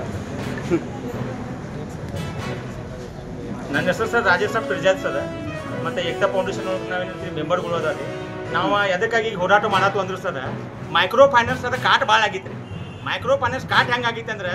ನನ್ನ ಹೆಸರು sir Rajesh sir Pirzad sir ಮತ್ತು ಏಕ್ತಾ ಫೌಂಡೇಶನ್ ನಾವೇನಿರ್ತೀವಿ ಮೆಂಬರ್ಗಳು ಅದಾವ ರೀ ನಾವು ಎದಕ್ಕಾಗಿ ಈಗ ಹೋರಾಟ ಮಾಡತ್ತು ಅಂದ್ರೆ ಸರ್ ಮೈಕ್ರೋ ಫೈನಾನ್ಸ್ ಅದ ಕಾಟ್ ಭಾಳ ಆಗಿತ್ತು ರೀ ಮೈಕ್ರೋ ಫೈನಾನ್ಸ್ ಕಾಟ್ ಹೆಂಗೆ ಆಗಿತ್ತು ಅಂದ್ರೆ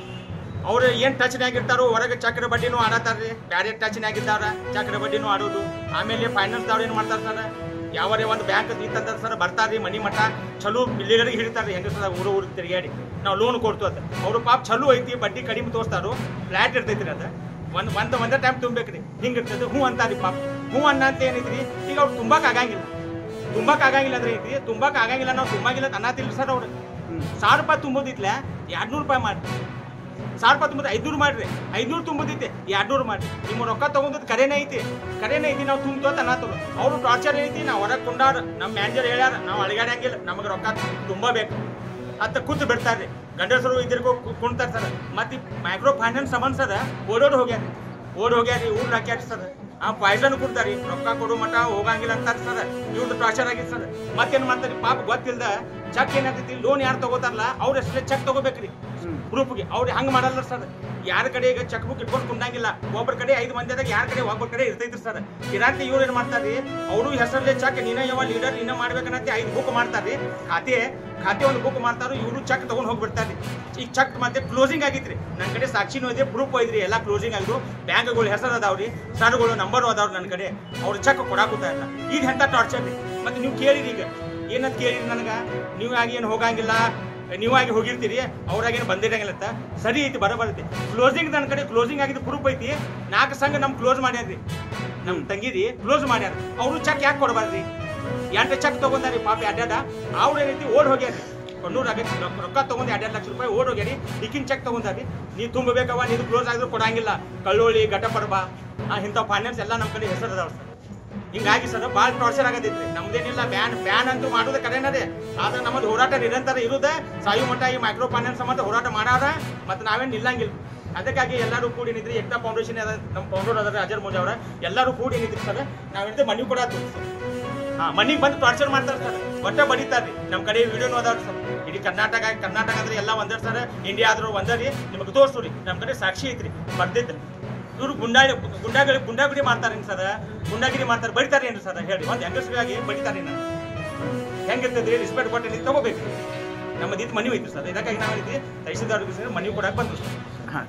ಅವ್ರು ಏನು ಟಚ್ನ್ಯಾಗ ಇರ್ತಾರೋ ಹೊರಗೆ ಚಕ್ರ ಬಡ್ಡಿನೂ ಆಡತ್ತಾರ ರೀ ಬ್ಯಾರೆ ಟಚ್ನ್ಯಾಗ ಇದ್ದಾರ ಚಕ್ರ ಬಡ್ಡಿನೂ ಆಡೋದು ಆಮೇಲೆ ಫೈನಾನ್ಸ್ದವ್ರು ಏನು ಮಾಡ್ತಾರೆ ಸರ್ ಯಾವರೇ ಒಂದು ಬ್ಯಾಂಕ್ ಇತ್ತಂದ್ರೆ ಸರ್ ಬರ್ತಾರ್ರಿ ಮನಿ ಮಠ ಚಲೋ ಬಿಲ್ಲಿಗರಿಗೆ ಹಿಡಿತಾರೆ ರೀ ಹೆಂಗೆ ಸರ್ ಊರು ಊರು ತಿರುಗಾಡಿ ನಾವು ಲೋನ್ ಕೊಡ್ತು ಅಂತ ಅವರು ಪಾಪ ಚಲೋ ಐತಿ ಬಡ್ಡಿ ಕಡಿಮೆ ತೋರಿಸ್ತಾರೋ ಫ್ಲ್ಯಾಟ್ ಇರ್ತೈತಿ ರೀ ಅದು ಒಂದು ಒಂದು ಒಂದೇ ಟೈಮ್ ತುಂಬೇಕ್ರಿ ಹಿಂಗೆ ಇರ್ತದೆ ಹ್ಞೂ ಅಂತಾರಿ ಪಾಪ ಹ್ಞೂ ಅನ್ನಂತ ಏನೈತ್ರಿ ಈಗ ಅವ್ರು ತುಂಬಾಕ್ ಆಗಂಗಿಲ್ಲ ತುಂಬಾಕ್ ಆಗಂಗಿಲ್ಲ ಅಂದ್ರೆ ಐತಿ ತುಂಬಾಕ್ ಆಗಂಗಿಲ್ಲ ನಾವು ತುಂಬಾಗಿಲ್ಲ ಅಂತ ಅನ್ನತಿಲ್ಲ ಸರ್ ಅವ್ರು ಸಾವಿರ ರೂಪಾಯಿ ತುಂಬೋದಿತ್ಲ ಎರಡ್ನೂರು ರೂಪಾಯಿ ಮಾಡಿ ಸಾವಿರ ರೂಪಾಯಿ ತುಂಬಿದ್ರೆ ಐದ್ನೂರು ಮಾಡ್ರಿ ಐದ್ನೂರು ತುಂಬೋದೈತಿ ಎರಡ್ನೂರು ಮಾಡ್ರಿ ನಿಮ್ಮ ರೊಕ್ಕ ತಗೊಂಡದ್ ಕರೆನೇ ಐತಿ ಕರೆನೇ ಐತಿ ನಾವು ತುಂಬ್ತು ಅಂತ ಅನ್ನತ್ತರು ಅವ್ರು ಟಾರ್ಚರ್ ಐತಿ ನಾವು ಹೊರಗೆ ಕೊಂಡಾರ ನಮ್ಮ ಮ್ಯಾನೇಜರ್ ಹೇಳ್ಯಾರ ನಾವು ಅಳಿಗಾಡಂಗಿಲ್ಲ ನಮಗೆ ರೊಕ್ಕ ತುಂಬಬೇಕು ಅಂತ ಕೂತು ಬಿಡ್ತಾರ್ರಿ ಗಂಡಸರು ಇದ್ರಿಗೂ ಕುಣ್ತಾರ ಸರ್ ಮತ್ತೆ ಮೈಕ್ರೋ ಫೈನಾನ್ಸ್ ಸಂಬಂಧ ಸರ್ ಓಡೋಡ್ ಹೋಗ್ಯಾರ ಓಡ್ ಹೋಗ್ಯಾರಿ ಊರ್ ಹಾಕ್ಯಾರ ಸರ್ ಆ ಪಾಯ್ಸನ್ ಕೊಡ್ತಾರಿ ರೊಕ್ಕ ಕೊಡು ಮಟ ಹೋಗಂಗಿಲ್ಲ ಅಂತಾರ ಸರ್ ಇವ್ರದ್ದು ಟಾರ್ಚರ್ ಆಗಿತ್ತು ಸರ್ ಮತ್ತೇನ್ ಮಾಡ್ತಾರಿ ಪಾಪ ಗೊತ್ತಿಲ್ದ ಚೆಕ್ ಏನಾಗ್ತೈತಿ ಲೋನ್ ಯಾರು ತಗೋತಾರಲ್ಲ ಅವ್ರ ಹೆಸರೇ ಚೆಕ್ ತಗೋಬೇಕ್ರಿ ಗ್ರೂಪ್ಗೆ ಅವ್ರು ಹಂಗೆ ಮಾಡಲ್ಲ ಸರ್ ಯಾರ ಕಡೆ ಈಗ ಚೆಕ್ ಬುಕ್ ಇಟ್ಕೊಂಡು ಕುಂಡಂಗಿಲ್ಲ ಒಬ್ಬರ ಕಡೆ ಐದು ಮಂದಿದಾಗ ಯಾರ ಕಡೆ ಒಬ್ಬರ ಕಡೆ ಇರ್ತೈತ್ರಿ ಸರ್ ಇರಾಂತಿ ಇವ್ರು ಏನು ಮಾಡ್ತಾರ್ರಿ ಅವರು ಹೆಸರಲ್ಲೇ ಚೆಕ್ ನೀನ ಯಾವ ಲೀಡರ್ ನೀನ ಮಾಡ್ಬೇಕನ್ನತ್ತೆ ಐದು ಬುಕ್ ಮಾಡ್ತಾರ್ರಿ ಖಾತೆ ಖಾತೆ ಒಂದು ಬುಕ್ ಮಾಡ್ತಾರು ಇವರು ಚೆಕ್ ತಗೊಂಡು ಹೋಗ್ಬಿಡ್ತಾರ್ರಿ ಈಗ ಚೆಕ್ ಮತ್ತೆ ಕ್ಲೋಸಿಂಗ್ ಆಗಿತ್ರಿ ನನ್ನ ಕಡೆ ಸಾಕ್ಷಿನೂ ಇದೆ ಪ್ರೂಫ್ ಐತ್ರಿ ಎಲ್ಲ ಕ್ಲೋಸಿಂಗ್ ಆಗಿದ್ರು ಬ್ಯಾಂಕ್ಗಳು ಹೆಸರು ಅದಾವ್ರಿ ಸರ್ಗಳು ನಂಬರ್ ಅದಾವ್ರಿ ನನ್ನ ಕಡೆ ಅವ್ರು ಚೆಕ್ ಕೊಡಾಕೂತಾ ಇಲ್ಲ ಇದು ಎಂತ ಟಾರ್ಚರ್ ರೀ ಮತ್ತೆ ನೀವು ಕೇಳಿರಿ ಈಗ ಏನಂತ ಕೇಳಿರಿ ನನಗೆ ನೀವು ಆಗಿ ಏನು ಹೋಗಂಗಿಲ್ಲ ನೀವಾಗಿ ಹೋಗಿರ್ತೀರಿ ಅವ್ರಾಗೇನು ಬಂದಿರಂಗಿಲ್ಲ ಅಂತ ಸರಿ ಐತಿ ಬರಬರುತ್ತೆ ಕ್ಲೋಸಿಂಗ್ ನನ್ನ ಕಡೆ ಕ್ಲೋಸಿಂಗ್ ಆಗಿದ್ದು ಪ್ರೂಫ್ ಐತಿ ನಾಲ್ಕು ಸಂಘ ನಮ್ ಕ್ಲೋಸ್ ಮಾಡ್ಯಾರ್ರಿ ನಮ್ ತಂಗಿರಿ ಕ್ಲೋಸ್ ಮಾಡ್ಯಾರ ಅವರು ಚೆಕ್ ಯಾಕೆ ಕೊಡಬಾರ್ದ್ರಿ ಎಂಟು ಚೆಕ್ ತಗೊಂಡಾರಿ ಪಾಪ ಅಡ್ಡಾಡ ಅವ್ರು ಏನೈತಿ ಓಡ್ ಹೋಗ್ಯಾರಿ ಕೊಣ್ಣೂರು ಆಗೈತಿ ರೊಕ್ಕ ತಗೊಂಡು ಎರಡೆರಡು ಲಕ್ಷ ರೂಪಾಯಿ ಓಡ್ ಹೋಗ್ಯಾರಿ ಈಗಿನ ಚೆಕ್ ತಗೊಂಡಾರಿ ನೀ ತುಂಬಬೇಕವ ನೀನು ಕ್ಲೋಸ್ ಆಗಿದ್ರು ಕೊಡಂಗಿಲ್ಲ ಕಳ್ಳೋಳಿ ಘಟಪರ್ಬ ಇಂಥ ಫೈನಾನ್ಸ್ ಎಲ್ಲ ನಮ್ಮ ಕಡೆ ಹೆಸರು ಅದಾವ ಸರ್ ಹಿಂಗಾಗಿ ಸರ್ ಭಾಳ ಟಾರ್ಚರ್ ಆಗತೈತ್ರಿ ನಮ್ದೇನಿಲ್ಲ ಬ್ಯಾನ್ ಬ್ಯಾನ್ ಅಂತೂ ಮಾಡೋದು ಕರೆನೇ ರೀ ಆದ್ರೆ ನಮ್ಮದು ಹೋರಾಟ ನಿರಂತರ ಇರುದೆ ಸಾಯು ಮಟ್ಟ ಈ ಮೈಕ್ರೋ ಫೈನಾನ್ಸ್ ಸಂಬಂಧ ಹೋರಾಟ ಮಾಡಾರ ಮತ್ತೆ ನಾವೇನು ನಿಲ್ಲಂಗಿಲ್ಲ ಅದಕ್ಕಾಗಿ ಎಲ್ಲರೂ ಕೂಡಿ ನಿಂತ್ರಿ ಏಕ್ತಾ ಫೌಂಡೇಶನ್ ಅದ ನಮ್ಮ ಫೌಂಡರ್ ಅದಾರ ಅಜರ್ ಮೋಜ್ ಅವರ ಎಲ್ಲರೂ ಕೂಡಿ ನಿಂತ್ರಿ ಸರ್ ನಾವೇನಿದೆ ಮನಿ ಕೊಡತ್ತೀವಿ ಸರ್ ಹಾ ಮನಿಗೆ ಬಂದು ಟಾರ್ಚರ್ ಮಾಡ್ತಾರೆ ಸರ್ ಒಟ್ಟ ಬಡಿತಾರ್ರಿ ನಮ್ಮ ಕಡೆ ವಿಡಿಯೋನು ಅದಾವ್ರಿ ಸರ್ ಇಡೀ ಕರ್ನಾಟಕ ಕರ್ನಾಟಕ ಅಂದ್ರೆ ಎಲ್ಲ ಒಂದೇ ಸರ್ ಇಂಡಿಯಾ ಆದ್ರೂ ಒಂದೇ ರೀ ನಿಮಗೆ ತೋರ್ಸು ರೀ ನಮ್ಮ ಕಡೆ ಸಾಕ್ಷಿ ಐತ್ರಿ ಬರ್ದಿದ್ರಿ ಇವ್ರು ಗುಂಡಾಳಿ ಗುಂಡಾಗಳಿ ಗುಂಡಾಗಿರಿ ಮಾಡ್ತಾರೇನು ಸರ್ ಗುಂಡಾಗಿರಿ ಮಾಡ್ತಾರೆ ಬಡಿತಾರೆ ಏನು ಸರ್ ಹೇಳಿ ಒಂದು ಹೆಂಗಸರಿಗಾಗಿ ಬಡಿತಾರೆ ನಾನು ಹೆಂಗಿರ್ತದ್ರಿ ರಿಸ್ಪೆಕ್ಟ್ ಕೊಟ್ಟು ನೀವು ತಗೋಬೇಕು ನಮ್ಮದು ಇದು ಮನಿ ಐತ್ರಿ ಸರ್ ಇದಕ್ಕಾಗಿ ನಾವು ಐತಿ ತಹಸೀಲ್ದಾರ್ಗೆ ಸರ್ ಮನಿ ಕೊಡಕ್ಕೆ ಬಂದ್ರು ಸರ್ ಹಾಂ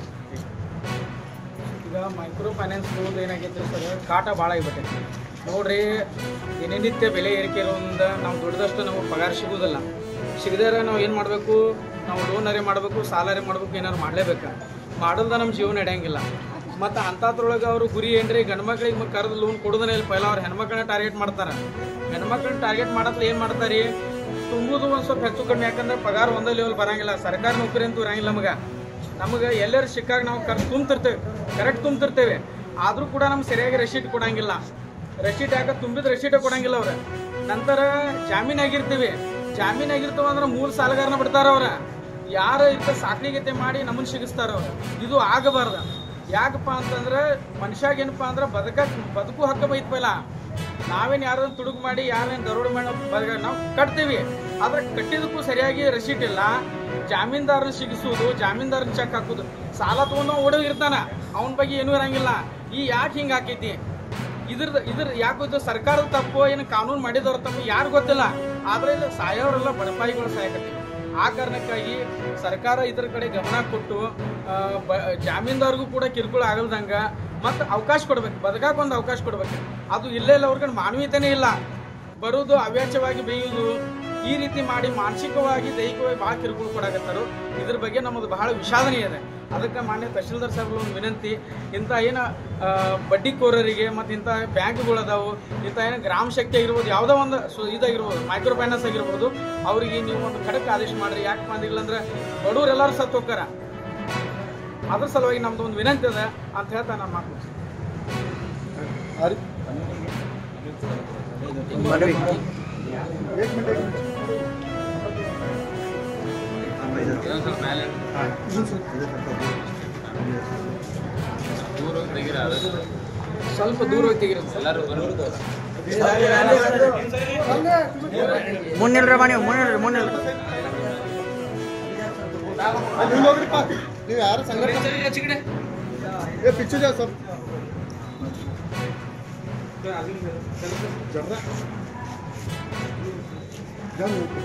ಈಗ ಮೈಕ್ರೋ ಫೈನಾನ್ಸ್ ಏನಾಗೈತ್ರಿ ಸರ್ ಕಾಟ ಭಾಳ ಆಗಿಬಿಟ್ಟೈತಿ ನೋಡ್ರಿ ದಿನನಿತ್ಯ ಬೆಲೆ ಏರಿಕೆ ಇರೋದ್ರಿಂದ ನಾವು ದುಡ್ದಷ್ಟು ನಮಗೆ ಪಗಾರ ಸಿಗೋದಿಲ್ಲ ಸಿಗದಾರ ನಾವು ಏನು ಮಾಡಬೇಕು ನಾವು ಲೋನರೇ ಮಾಡಬೇಕು ಸಾಲರೇ ಮಾಡಬೇಕು ಏನಾರು ಮಾಡಲೇಬೇಕು ಮಾಡಲ್ದ ನಮ್ಮ ಜೀವನ ನಡೆಯಂಗಿಲ್ಲ ಮತ್ತು ಅಂಥದ್ರೊಳಗೆ ಅವರು ಗುರಿ ಏನ್ರಿ ಗಂಡು ಮಕ್ಳಿಗೆ ಕರೆದು ಲೋನ್ ಕೊಡೋದನ್ನ ಇಲ್ಲ ಪೈಲ ಅವ್ರು ಹೆಣ್ಮಕ್ಳನ್ನ ಟಾರ್ಗೆಟ್ ಮಾಡ್ತಾರೆ ಹೆಣ್ಮಕ್ಳನ್ನ ಟಾರ್ಗೆಟ್ ಮಾಡತ್ಲ ಏನು ಮಾಡ್ತಾರೆ ತುಂಬುದು ಒಂದು ಸ್ವಲ್ಪ ಹೆಚ್ಚು ಕಡಿಮೆ ಯಾಕಂದ್ರೆ ಪಗಾರ ಒಂದೇ ಲೆವೆಲ್ ಬರಂಗಿಲ್ಲ ಸರ್ಕಾರಿ ನೌಕರಿ ಅಂತೂ ಇರಂಗಿಲ್ಲ ನಮಗೆ ನಮಗೆ ಎಲ್ಲರೂ ಸಿಕ್ಕಾಗ ನಾವು ಖರ್ಚು ತುಂಬ್ತಿರ್ತೇವೆ ಕರೆಕ್ಟ್ ತುಂಬ್ತಿರ್ತೇವೆ ಆದರೂ ಕೂಡ ನಮ್ಗೆ ಸರಿಯಾಗಿ ರಶೀಟ್ ಕೊಡಂಗಿಲ್ಲ ರಶೀಟ್ ಯಾಕೆ ತುಂಬಿದ ರಶೀಟ ಕೊಡಂಗಿಲ್ಲ ಅವ್ರ ನಂತರ ಜಾಮೀನ್ ಆಗಿರ್ತೀವಿ ಜಾಮೀನ್ ಆಗಿರ್ತಾವ ಅಂದ್ರೆ ಮೂರು ಸಾಲಗಾರನ ಬಿಡ್ತಾರ ಅವ್ರ ಯಾರು ಇಂಥ ಸಾಕಣಿಗತೆ ಮಾಡಿ ನಮ್ಮನ್ನು ಸಿಗಿಸ್ತಾರ ಅವ್ರು ಇದು ಆಗಬಾರ್ದು ಯಾಕಪ್ಪ ಅಂತಂದ್ರೆ ಮನುಷ್ಯಾಗ ಏನಪ್ಪ ಅಂದ್ರೆ ಬದುಕ ಬದುಕು ಹಕ್ಕ ಬೈತ್ಪಲ್ಲ ನಾವೇನು ಯಾರನ್ನ ತುಡುಗು ಮಾಡಿ ಯಾರೇನು ದರೋಡೆ ಮಾಡಿ ಬದುಕ ನಾವು ಕಟ್ತೀವಿ ಆದ್ರೆ ಕಟ್ಟಿದಕ್ಕೂ ಸರಿಯಾಗಿ ರಸೀಟ್ ಇಲ್ಲ ಜಾಮೀನ್ದಾರನ ಸಿಗಿಸುವುದು ಜಾಮೀನ್ದಾರನ ಚೆಕ್ ಹಾಕುದು ಸಾಲ ತಗೊಂಡು ಓಡೋಗಿರ್ತಾನ ಅವನ ಬಗ್ಗೆ ಏನೂ ಇರಂಗಿಲ್ಲ ಈ ಯಾಕೆ ಹಿಂಗೆ ಹಾಕೈತಿ ಇದ್ರದ್ದು ಇದ್ರ ಯಾಕೆ ಗೊತ್ತು ಸರ್ಕಾರದ ತಪ್ಪು ಏನು ಕಾನೂನು ಮಾಡಿದವ್ರ ತಪ್ಪು ಯಾರು ಗೊತ್ತಿಲ್ಲ ಆದ್ರೆ ಇಲ್ಲಿ ಸಾಯೋರೆಲ್ಲ ಬಡಪಾಯಿಗಳು ಸಾಯಕತ್ತೀವಿ ಆ ಕಾರಣಕ್ಕಾಗಿ ಸರ್ಕಾರ ಇದ್ರ ಕಡೆ ಗಮನ ಕೊಟ್ಟು ಆ, ಬ ಜಾಮೀನ್ದಾರ್ಗೂ ಕೂಡ ಕಿರುಕುಳ ಆಗಲ್ದಂಗ ಮತ್ತು ಅವಕಾಶ ಕೊಡ್ಬೇಕು ಬದುಕಾಕ ಒಂದು ಅವಕಾಶ ಕೊಡ್ಬೇಕು ಅದು ಇಲ್ಲೇ ಇಲ್ಲ ಅವ್ರಿಗೆ ಮಾನವೀಯತೆನೇ ಇಲ್ಲ ಬರುವುದು ಅವ್ಯಾಚವಾಗಿ ಬೇಯುವುದು ಈ ರೀತಿ ಮಾಡಿ ಮಾನಸಿಕವಾಗಿ ದೈಹಿಕವಾಗಿ ಭಾಳ ಕಿರುಕುಳ ಕೊಡಾಕತ್ತಾರು ಇದ್ರ ಬಗ್ಗೆ ನಮ್ಮದು ಬಹಳ ವಿಷಾದನೆ ಇದೆ ಅದಕ್ಕೆ ಮಾನ್ಯ ತಹಶೀಲ್ದಾರ್ ಸಾಹೇಬ್ರು ಒಂದು ವಿನಂತಿ ಇಂಥ ಏನು ಆ, ಬಡ್ಡಿಕೋರರಿಗೆ ಮತ್ತು ಇಂಥ ಬ್ಯಾಂಕ್ಗಳು ಅದಾವು ಇಂಥ ಏನು ಗ್ರಾಮ ಶಕ್ತಿ ಆಗಿರ್ಬೋದು ಯಾವುದೋ ಒಂದು ಸು ಇದಾಗಿರ್ಬೋದು ಮೈಕ್ರೋ ಫೈನಾನ್ಸ್ ಆಗಿರ್ಬೋದು ಅವರಿಗೆ ನೀವು ಒಂದು ಖಡಕ್ ಆದೇಶ ಮಾಡ್ರಿ ಯಾಕೆ ಬಂದಿಲ್ಲ ಅಂದ್ರೆ ಬಡವ್ರು ಎಲ್ಲರೂ ಸತ್ತು ಹೋಗ್ತಾರ ಅದ್ರ ಸಲುವಾಗಿ ನಮ್ದು ಒಂದು ವಿನಂತಿ ಅದ ಅಂತ ಹೇಳ್ತಾ ನಾನು ಮಾತು ಸ್ವಲ್ಪ ದೂರ ಹೋಗಿ ತೆಗಿರುತ್ತೆ ಮುನ್ನಿಲ್ರಮ್ಮ ನೀವು ಮುನ್ನಿಲ್ರಿ ಮುನ್ನಿಲ್ರಿ ನೀವು ಹೋಗ್ರಿಪ್ಪ ನೀವು ಯಾರು ಸಂಘಟನೆ ಏ ಪಿಚ್ಚು ಜಾ ಸ್ವಲ್ಪ ಜರ್ರ ಜಾಮ್ ಹೋಗ್ರಿ.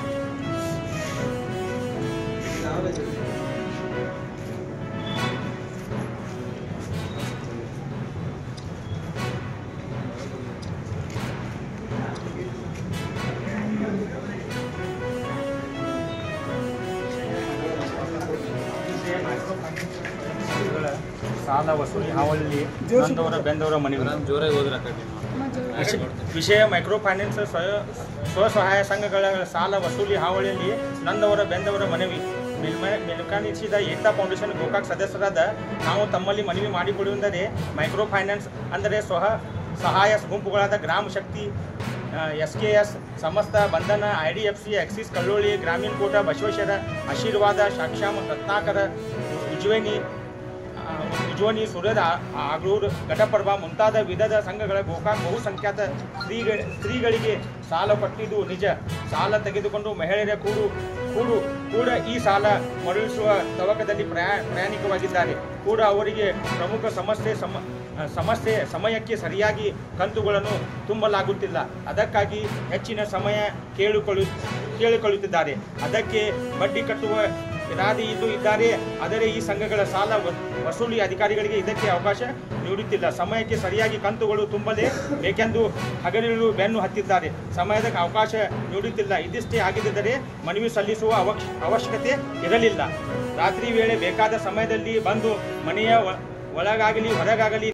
ಸಾಲ ವಸೂಲಿ ಹಾವಳಿ ನೊಂದವರ ಬೆಂದವರ ಮನವಿ ವಿಷ- ವಿಷಯ ಮೈಕ್ರೋ ಫೈನಾನ್ಸ್ ಸ್ವಯ ಸ್ವಸಹಾಯ ಸಂಘಗಳ ಸಾಲ ವಸೂಲಿ ಹಾವಳಿಯಲ್ಲಿ ನೊಂದವರ ಬೆಂದವರ ಮನವಿ ಮೇಲ್ಮ ಮೇಲ್ಕಾಣಿಸಿದ ಏಕತಾ ಫೌಂಡೇಶನ್ ಗೋಕಾಕ್ ಸದಸ್ಯರಾದ ನಾವು ತಮ್ಮಲ್ಲಿ ಮನವಿ ಮಾಡಿಕೊಳ್ಳುವುದೆಂದರೆ ಮೈಕ್ರೋ ಫೈನಾನ್ಸ್ ಅಂದರೆ ಸ್ವಹ ಸಹಾಯ ಗುಂಪುಗಳಾದ ಗ್ರಾಮ ಶಕ್ತಿ S K S Samasta Bandhan I D F C Axis Kalloli Grameen Koota Basaveshwara ಆಶೀರ್ವಾದ ಸಾಕ್ಷ್ಯಾಮ ರತ್ನಾಕರ ಉಜ್ವೇನಿ ಆ, ಉಜ್ವನಿ ಸೂರ್ಯದ ಆಗ್ಲೂರು ಘಟಪರ್ವ ಮುಂತಾದ ವಿಧದ ಸಂಘಗಳ ಗೋಕಾಕ್ ಬಹುಸಂಖ್ಯಾತ ಸ್ತ್ರೀಗಳ ಸ್ತ್ರೀಗಳಿಗೆ ಸಾಲ ಕೊಟ್ಟಿದ್ದು ನಿಜ ಸಾಲ ತೆಗೆದುಕೊಂಡು ಮಹಿಳೆಯರ ಕೂಡು ಕೂಡು ಕೂಡ ಈ ಸಾಲ ಮರಳಿಸುವ ತವಕದಲ್ಲಿ ಪ್ರಯಾ ಪ್ರಯಾಣಿಕವಾಗಿದ್ದಾರೆ ಕೂಡ ಅವರಿಗೆ ಪ್ರಮುಖ ಸಮಸ್ಯೆ ಸಮ ಆ, ಸಮಸ್ಯೆ ಸಮಯಕ್ಕೆ ಸರಿಯಾಗಿ ಕಂತುಗಳನ್ನು ತುಂಬಲಾಗುತ್ತಿಲ್ಲ ಅದಕ್ಕಾಗಿ ಹೆಚ್ಚಿನ ಸಮಯ ಕೇಳಿಕೊಳ್ಳು ಕೇಳಿಕೊಳ್ಳುತ್ತಿದ್ದಾರೆ ಅದಕ್ಕೆ ಬಡ್ಡಿ ಕಟ್ಟುವ ಇರಾದೆ ಇದ್ದು ಇದ್ದಾರೆ ಆದರೆ ಈ ಸಂಘಗಳ ಸಾಲ ವ- ವಸೂಲಿ ಅಧಿಕಾರಿಗಳಿಗೆ ಇದಕ್ಕೆ ಅವಕಾಶ ನೀಡುತ್ತಿಲ್ಲ ಸಮಯಕ್ಕೆ ಸರಿಯಾಗಿ ಕಂತುಗಳು ತುಂಬಲೇ ಬೇಕೆಂದು ಹಗಲಿರುಳು ಬೆನ್ನು ಹತ್ತಿದ್ದಾರೆ ಸಮಯದ ಅವಕಾಶ ನೀಡುತ್ತಿಲ್ಲ ಇದಿಷ್ಟೇ ಆಗಿದ್ದರೆ ಮನವಿ ಸಲ್ಲಿಸುವ ಅವಶ್ಯ ಅವಶ್ಯಕತೆ ಇರಲಿಲ್ಲ ರಾತ್ರಿ ವೇಳೆ ಬೇಕಾದ ಸಮಯದಲ್ಲಿ ಬಂದು ಮನೆಯ ಒ- ಒಳಗಾಗಲಿ ಹೊರಗಾಗಲಿ